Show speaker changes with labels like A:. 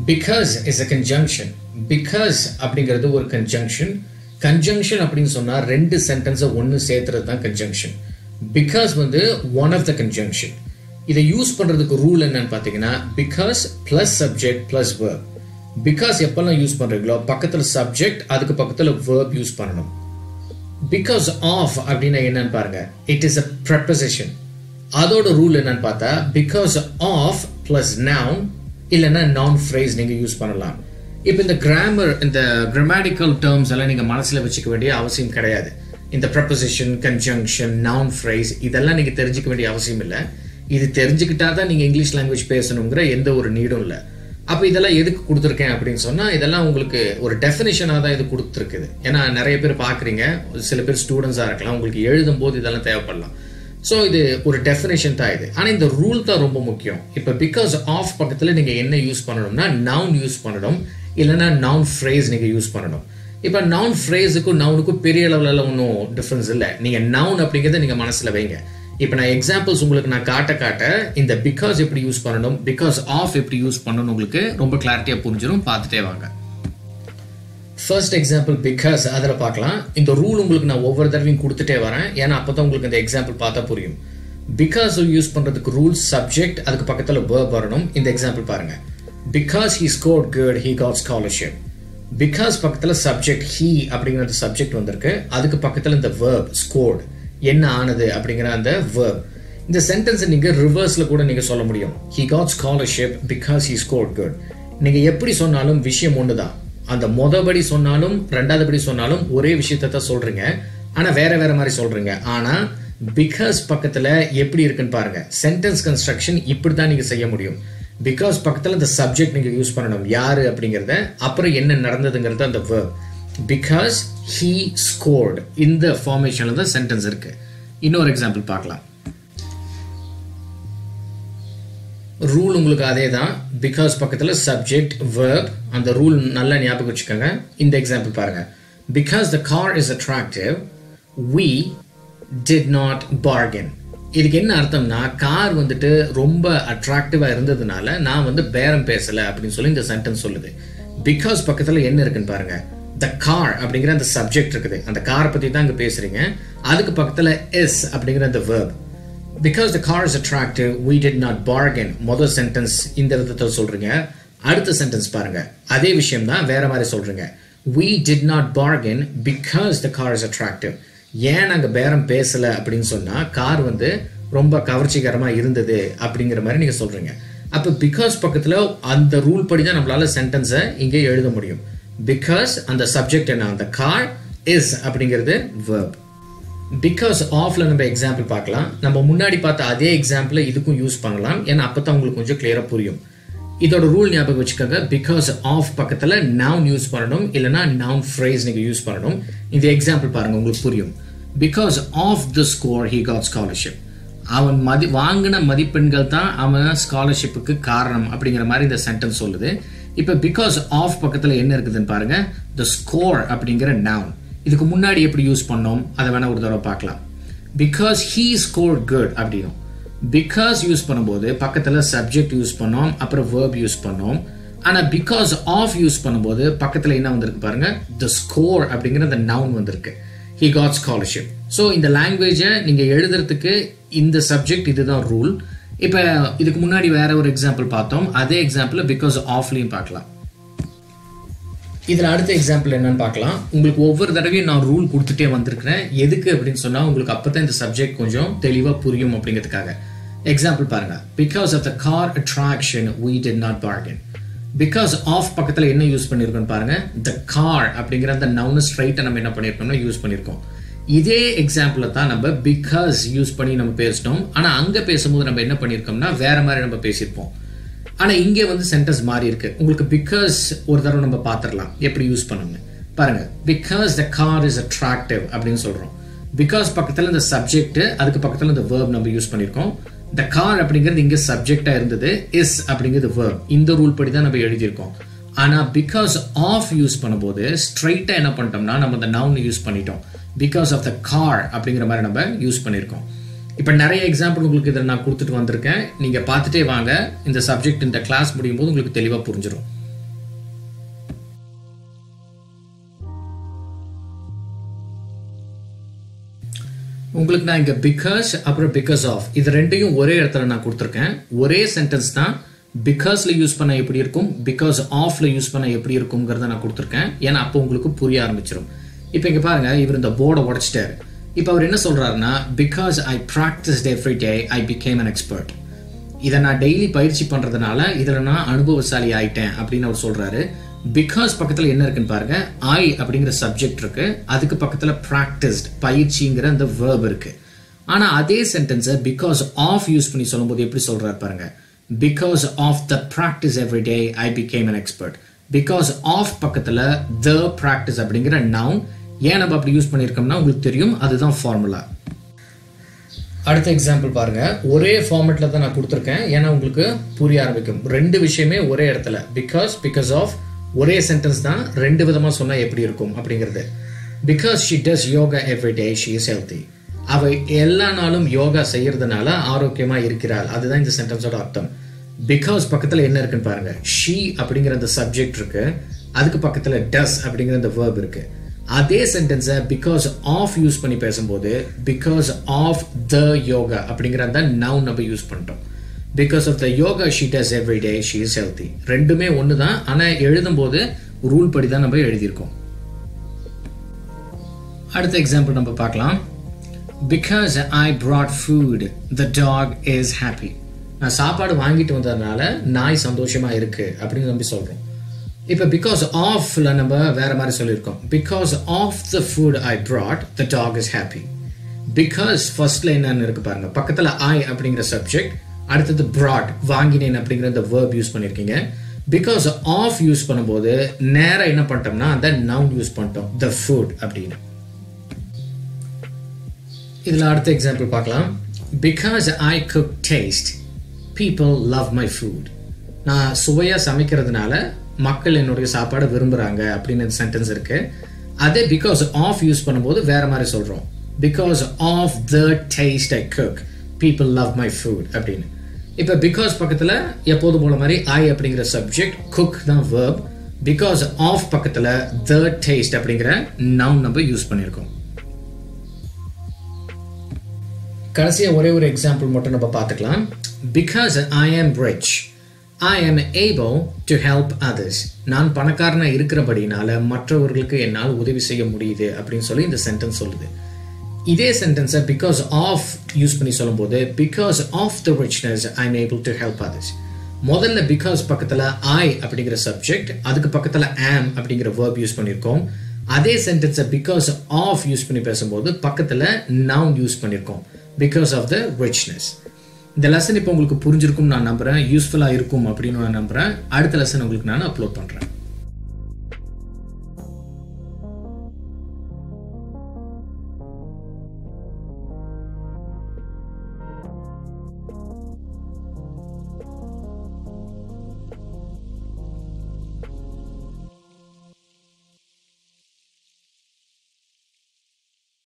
A: because is a conjunction because அப்படிங்கிறது ஒரு conjunction conjunction அப்படின்னு சொன்னா ரெண்டு சென்டென்ஸை ஒன்று சேர்த்துறது தான் கன்ஜங்ஷன் பிகாஸ் வந்து ஒன் ஆஃப் த கன்ஜங்ஷன் இதை யூஸ் பண்றதுக்கு ரூல் என்னன்னு பார்த்தீங்கன்னா because plus subject plus verb because எப்பெல்லாம் யூஸ் பண்றீங்களோ பக்கத்துல சப்ஜெக்ட் அதுக்கு பக்கத்துல வேர்ப் யூஸ் பண்ணணும் பிகாஸ் ஆஃப் அப்படின்னா என்னன்னு பாருங்க இட் இஸ் அ ப்ரெப்பசிஷன் அதோட ரூல் என்னன்னு பார்த்தா பிகாஸ் ஆஃப் பிளஸ் நவுன் இல்லைன்னா நான் ஃப்ரேஸ் நீங்க யூஸ் பண்ணலாம் இப்போ இந்த கிராமர் இந்த கிராமட்டிக்கல் டேர்ம்ஸ் எல்லாம் நீங்க மனசுல வச்சுக்க வேண்டிய அவசியம் கிடையாது இந்த ப்ரப்போசிஷன் கன்ஜங்ஷன் நவுன் ஃப்ரேஸ் இதெல்லாம் நீங்க தெரிஞ்சுக்க வேண்டிய அவசியம் இல்லை இது தெரிஞ்சுக்கிட்டா தான் நீங்க இங்கிலீஷ் லாங்குவேஜ் பேசணுங்கிற எந்த ஒரு நீடும் இல்லை அப்போ இதெல்லாம் எதுக்கு கொடுத்துருக்கேன் அப்படின்னு சொன்னா இதெல்லாம் உங்களுக்கு ஒரு டெஃபினேஷனாக தான் இது கொடுத்துருக்குது ஏன்னா நிறைய பேர் பார்க்குறீங்க சில பேர் ஸ்டூடெண்ட்ஸாக இருக்கலாம் உங்களுக்கு எழுதும் போது இதெல்லாம் தேவைப்படலாம் ஸோ இது ஒரு டெஃபினேஷன் தான் இது ஆனால் இந்த ரூல் தான் ரொம்ப முக்கியம் இப்போ பிகாஸ் ஆஃப் பக்கத்தில் நீங்கள் என்ன யூஸ் பண்ணணும்னா நவுன் யூஸ் பண்ணணும் இல்லைன்னா நவுன் ஃப்ரேஸ் நீங்கள் யூஸ் பண்ணணும் இப்போ நவுன் ஃப்ரேஸுக்கும் நவுனுக்கும் பெரிய அளவில் ஒன்றும் டிஃப்ரென்ஸ் இல்லை நீங்கள் நவுன் அப்படிங்கிறத நீங்கள் மனசில் வைங்க இப்போ நான் எக்ஸாம்பிள்ஸ் உங்களுக்கு நான் காட்ட காட்ட இந்த பிகாஸ் எப்படி யூஸ் பண்ணணும் பிகாஸ் ஆஃப் எப்படி யூஸ் பண்ணணும் உங்களுக்கு ரொம்ப கிளாரிட்டியாக புரிஞ்சிடும் பார்த்துட்டே வாங்க ஃபர்ஸ்ட் எக்ஸாம்பிள் பிகாஸ் அதில் பார்க்கலாம் இந்த ரூல் உங்களுக்கு நான் ஒவ்வொரு தடவையும் கொடுத்துட்டே வரேன் ஏன்னா அப்போ தான் உங்களுக்கு இந்த எக்ஸாம்பிள் பார்த்தா புரியும் பிகாஸ் யூஸ் பண்ணுறதுக்கு ரூல் சப்ஜெக்ட் அதுக்கு பக்கத்தில் வேர்ப் வரணும் இந்த எக்ஸாம்பிள் பாருங்க because he scored good he got scholarship because பக்கத்தில் சப்ஜெக்ட் ஹீ அப்படிங்கிற சப்ஜெக்ட் வந்திருக்கு அதுக்கு பக்கத்தில் இந்த வேர்ப் ஸ்கோர்ட் என்ன ஆனது அப்படிங்கிற அந்த வேர்ப் இந்த சென்டென்ஸை நீங்கள் ரிவர்ஸில் கூட நீங்கள் சொல்ல முடியும் he got scholarship because he scored good நீங்கள் எப்படி சொன்னாலும் விஷயம் ஒன்று தான் அந்த மொதபடி சொன்னாலும் ரெண்டாவது படி சொன்னாலும் ஒரே விஷயத்தை தான் சொல்றீங்க ஆனா வேற வேற மாதிரி சொல்றீங்க ஆனா பிகாஸ் பக்கத்துல எப்படி இருக்குன்னு பாருங்க சென்டென்ஸ் கன்ஸ்ட்ரக்ஷன் இப்படி தான் நீங்க செய்ய முடியும் பிகாஸ் பக்கத்துல இந்த சப்ஜெக்ட் நீங்க யூஸ் பண்ணணும் யாரு அப்படிங்கறத அப்புறம் என்ன நடந்ததுங்கிறது அந்த வேர்ப் பிகாஸ் ஹீ ஸ்கோர்டு இந்த ஃபார்மேஷன்ல தான் சென்டென்ஸ் இருக்கு இன்னொரு எக்ஸாம்பிள் பார்க்கலாம் ரூல் உங்களுக்கு அதே தான் பிகாஸ் பக்கத்தில் சப்ஜெக்ட் வேர்ப் அந்த ரூல் நல்லா ஞாபகம் வச்சுக்கோங்க இந்த எக்ஸாம்பிள் பாருங்க because the car is attractive we did not bargain இதுக்கு என்ன அர்த்தம்னா கார் வந்துட்டு ரொம்ப அட்ராக்டிவாக இருந்ததுனால நான் வந்து பேரம் பேசலை அப்படின்னு சொல்லி இந்த சென்டென்ஸ் சொல்லுது பிகாஸ் பக்கத்தில் என்ன இருக்குன்னு பாருங்க த கார் அப்படிங்கிற அந்த சப்ஜெக்ட் இருக்குது அந்த கார் பற்றி தான் இங்கே பேசுறீங்க அதுக்கு பக்கத்தில் எஸ் அப்படிங்கிற அந்த verb because the car is attractive we did not bargain முதல் சென்டென்ஸ் இந்த விதத்தை சொல்றீங்க அடுத்த சென்டென்ஸ் பாருங்க அதே விஷயம் தான் வேற மாதிரி சொல்றீங்க we did not bargain because the car is attractive ஏன் நாங்கள் பேரம் பேசல அப்படின்னு சொன்னா கார் வந்து ரொம்ப கவர்ச்சிகரமா இருந்தது அப்படிங்கிற மாதிரி நீங்க சொல்றீங்க அப்போ பிகாஸ் பக்கத்தில் அந்த ரூல் படி தான் நம்மளால சென்டென்ஸை இங்கே எழுத முடியும் பிகாஸ் அந்த சப்ஜெக்ட் என்ன அந்த கார் இஸ் அப்படிங்கிறது வேர்ப் பிகாஸ் ஆஃப்ல நம்ம எக்ஸாம்பிள் பார்க்கலாம் நம்ம முன்னாடி பார்த்த அதே எக்ஸாம்பிள் இதுக்கும் யூஸ் பண்ணலாம் ஏன்னா அப்பதான் உங்களுக்கு கொஞ்சம் கிளியரா புரியும் இதோட ரூல் ஞாபகம் வச்சுக்கோங்க பிகாஸ் ஆஃப் பக்கத்துல நவுன் யூஸ் பண்ணணும் இல்லைன்னா நவுன் ஃப்ரேஸ் நீங்க யூஸ் பண்ணணும் இந்த எக்ஸாம்பிள் பாருங்க உங்களுக்கு புரியும் because of the score he got scholarship அவன் மதி வாங்கின மதிப்பெண்கள் தான் அவன் ஸ்காலர்ஷிப்புக்கு காரணம் அப்படிங்கிற மாதிரி இந்த சென்டென்ஸ் சொல்லுது இப்போ பிகாஸ் ஆஃப் பக்கத்தில் என்ன இருக்குதுன்னு பாருங்க த ஸ்கோர் அப்படிங்கிற நவுன் இதுக்கு முன்னாடி எப்படி யூஸ் பண்ணோம் அதை வேணா ஒரு தடவை பார்க்கலாம் பிகாஸ் ஹீ ஸ்கோர் குட் அப்படின்னும் பிகாஸ் யூஸ் பண்ணும்போது பக்கத்தில் சப்ஜெக்ட் யூஸ் பண்ணோம் அப்புறம் வேர்ப் யூஸ் பண்ணோம் ஆனால் பிகாஸ் ஆஃப் யூஸ் பண்ணும்போது பக்கத்தில் என்ன வந்திருக்கு பாருங்க த ஸ்கோர் அப்படிங்கிற அந்த நவுன் வந்திருக்கு ஹி காட் ஸ்காலர்ஷிப் ஸோ இந்த லாங்குவேஜை நீங்கள் எழுதுறதுக்கு இந்த சப்ஜெக்ட் இதுதான் ரூல் இப்போ இதுக்கு முன்னாடி வேற ஒரு எக்ஸாம்பிள் பார்த்தோம் அதே எக்ஸாம்பிள் பிகாஸ் ஆஃப்லையும் பார்க்கலாம் இதில் அடுத்த எக்ஸாம்பிள் என்னன்னு பார்க்கலாம் உங்களுக்கு ஒவ்வொரு தடவையும் நான் ரூல் கொடுத்துட்டே வந்திருக்கிறேன் எதுக்கு அப்படின்னு சொன்னால் உங்களுக்கு அப்போ தான் இந்த சப்ஜெக்ட் கொஞ்சம் தெளிவாக புரியும் அப்படிங்கிறதுக்காக எக்ஸாம்பிள் பாருங்க because of the car attraction we did not bargain because of பக்கத்தில் என்ன யூஸ் பண்ணியிருக்கோம் பாருங்க த கார் அப்படிங்கிற அந்த நவுன் ஸ்ட்ரைட்டை நம்ம என்ன பண்ணியிருக்கோம்னா யூஸ் பண்ணியிருக்கோம் இதே எக்ஸாம்பிளை தான் நம்ம பிகாஸ் யூஸ் பண்ணி நம்ம பேசிட்டோம் ஆனால் அங்கே பேசும்போது நம்ம என்ன பண்ணியிருக்கோம்னா வேற மாதிரி நம்ம பேசியிருப்போம் ஆனால் இங்கே வந்து சென்டென்ஸ் மாறி இருக்கு உங்களுக்கு பிகாஸ் ஒரு தடவை நம்ம பார்த்துடலாம் எப்படி யூஸ் பண்ணணும்னு பாருங்க because the car is attractive அப்படின்னு சொல்றோம் பிகாஸ் பக்கத்தில் இந்த சப்ஜெக்ட் அதுக்கு பக்கத்தில் இந்த வேர்ப் நம்ம யூஸ் பண்ணியிருக்கோம் த கார் அப்படிங்கிறது இங்கே சப்ஜெக்டா இருந்தது இஸ் அப்படிங்கிறது வேர்ப் இந்த ரூல் படி தான் நம்ம எழுதியிருக்கோம் ஆனா பிகாஸ் ஆஃப் யூஸ் பண்ணும்போது ஸ்ட்ரைட்டா என்ன பண்ணிட்டோம்னா நம்ம இந்த நவுன் யூஸ் பண்ணிட்டோம் பிகாஸ் ஆஃப் த கார் அப்படிங்கிற மாதிரி நம்ம யூஸ் பண்ணியிருக்கோம் இப்போ நிறைய எக்ஸாம்பிள் உங்களுக்கு இதில் நான் கொடுத்துட்டு வந்திருக்கேன் நீங்கள் பார்த்துட்டே வாங்க இந்த சப்ஜெக்ட் இந்த கிளாஸ் முடியும் போது உங்களுக்கு தெளிவாக புரிஞ்சிடும் உங்களுக்கு நான் இங்க பிகாஸ் அப்புறம் பிகாஸ் ஆஃப் இது ரெண்டையும் ஒரே இடத்துல நான் கொடுத்துருக்கேன் ஒரே சென்டென்ஸ் தான் பிகாஸ்ல யூஸ் பண்ண எப்படி இருக்கும் பிகாஸ் ஆஃப்ல யூஸ் பண்ண எப்படி இருக்குங்கிறத நான் கொடுத்துருக்கேன் ஏன்னா அப்போ உங்களுக்கு புரிய ஆரம்பிச்சிடும் இப்போ இங்க பாருங்க இவர் இந்த போர்டை உடைச்சிட்டாரு இப்போ அவர் என்ன சொல்றாருன்னா because I practiced every day I became an expert இதை நான் டெய்லி பயிற்சி பண்றதுனால இதுல நான் அனுபவசாலி ஆயிட்டேன் அப்படின்னு அவர் சொல்றாரு பிகாஸ் பக்கத்துல என்ன இருக்குன்னு பாருங்க ஐ அப்படிங்கிற சப்ஜெக்ட் இருக்கு அதுக்கு பக்கத்துல ப்ராக்டிஸ்ட் பயிற்சிங்கிற அந்த வேர்ப் இருக்கு ஆனா அதே சென்டென்ஸை பிகாஸ் ஆஃப் யூஸ் பண்ணி சொல்லும்போது எப்படி சொல்றாரு பாருங்க because of the practice every day I became an expert because of பக்கத்துல த ப்ராக்டிஸ் அப்படிங்கிற நவுன் ஏன் நம்ம அப்படி யூஸ் பண்ணியிருக்கோம்னா உங்களுக்கு தெரியும் அதுதான் ஃபார்முலா அடுத்த எக்ஸாம்பிள் பாருங்க ஒரே ஃபார்மேட்ல தான் நான் கொடுத்துருக்கேன் ஏன்னா உங்களுக்கு புரிய ஆரம்பிக்கும் ரெண்டு விஷயமே ஒரே இடத்துல பிகாஸ் பிகாஸ் ஆஃப் ஒரே சென்டென்ஸ் தான் ரெண்டு விதமா சொன்னா எப்படி இருக்கும் அப்படிங்கிறது because she does yoga every day she is healthy அவ எல்லா நாளும் யோகா செய்யறதுனால ஆரோக்கியமா இருக்கிறாள் அதுதான் இந்த சென்டென்ஸோட அர்த்தம் பிகாஸ் பக்கத்துல என்ன இருக்குன்னு பாருங்க ஷீ அப்படிங்கிற அந்த சப்ஜெக்ட் இருக்கு அதுக்கு பக்கத்துல டஸ் அப்படிங்கிற அந்த வேர்ப் இருக்கு அதே சென்டென்ஸை பிகாஸ் ஆஃப் யூஸ் பண்ணி பேசும்போது பிகாஸ் ஆஃப் த யோகா அப்படிங்கிற அந்த நவுன் நம்ம யூஸ் பண்ணிட்டோம் because of the yoga she does every day she is healthy ரெண்டுமே ஒன்று தான் ஆனால் எழுதும்போது ரூல் படி தான் நம்ம எழுதியிருக்கோம் அடுத்த எக்ஸாம்பிள் நம்ம பார்க்கலாம் because I brought food the dog is happy நான் சாப்பாடு வாங்கிட்டு வந்ததுனால நாய் சந்தோஷமா இருக்கு அப்படின்னு நம்பி சொல்றோம் இப்போ பிகாஸ் ஆஃப்ல நம்ம வேற மாதிரி சொல்லியிருக்கோம் because of the food I brought the dog is happy because ஃபர்ஸ்ட்ல என்னன்னு இருக்கு பாருங்க பக்கத்துல ஐ அப்படிங்கிற சப்ஜெக்ட் அடுத்தது brought வாங்கினேன் அப்படிங்கிற அந்த வேர்ப் யூஸ் பண்ணியிருக்கீங்க பிகாஸ் ஆஃப் யூஸ் பண்ணும்போது நேரா என்ன பண்ணிட்டோம்னா அந்த நவுன் யூஸ் பண்ணிட்டோம் த ஃபுட் அப்படின்னு இதில் அடுத்த எக்ஸாம்பிள் பார்க்கலாம் because I cook taste people love my food நான் சுவையாக சமைக்கிறதுனால மக்கள் என்னுடைய சாப்பாடை விரும்புகிறாங்க அப்படின்னு சென்டென்ஸ் இருக்கு அதே பிகாஸ் ஆஃப் யூஸ் பண்ணும்போது வேற மாதிரி சொல்கிறோம் because of the taste I cook people love my food அப்படின்னு இப்போ பிகாஸ் பக்கத்தில் எப்போது போல மாதிரி ஐ அப்படிங்கிற சப்ஜெக்ட் குக் தான் வேர்ப் பிகாஸ் ஆஃப் பக்கத்தில் த டேஸ்ட் அப்படிங்கிற நவுன் நம்ம யூஸ் பண்ணியிருக்கோம் கடைசியாக ஒரே ஒரு எக்ஸாம்பிள் மட்டும் நம்ம பார்த்துக்கலாம் பிகாஸ் ஐ ஆம் ரிச் ஐ ஆம் ஏபிள் டு ஹெல்ப் அதர்ஸ் நான் பணக்காரனாக இருக்கிறபடினால மற்றவர்களுக்கு என்னால் உதவி செய்ய முடியுது அப்படின்னு சொல்லி இந்த சென்டென்ஸ் சொல்லுது இதே சென்டென்ஸை பிகாஸ் ஆஃப் யூஸ் பண்ணி சொல்லும்போது because of the richness I am able to help others முதல்ல பிகாஸ் பக்கத்தில் ஐ அப்படிங்கிற சப்ஜெக்ட் அதுக்கு பக்கத்தில் ஆம் அப்படிங்கிற வேர்ப் யூஸ் பண்ணியிருக்கோம் அதே சென்டென்ஸை பிகாஸ் ஆஃப் யூஸ் பண்ணி பேசும்போது பக்கத்தில் நவுன் யூஸ் பண்ணியிருக்கோம் பிகாஸ் ஆஃப் த ரிச்னஸ் இந்த லெசன் இப்போ உங்களுக்கு புரிஞ்சிருக்கும் நான் நம்புறேன் யூஸ்ஃபுல்லாக இருக்கும் அப்படின்னு நான் நம்புறேன் அடுத்த லெசன் உங்களுக்கு நான் அப்லோட் பண்ணுறேன்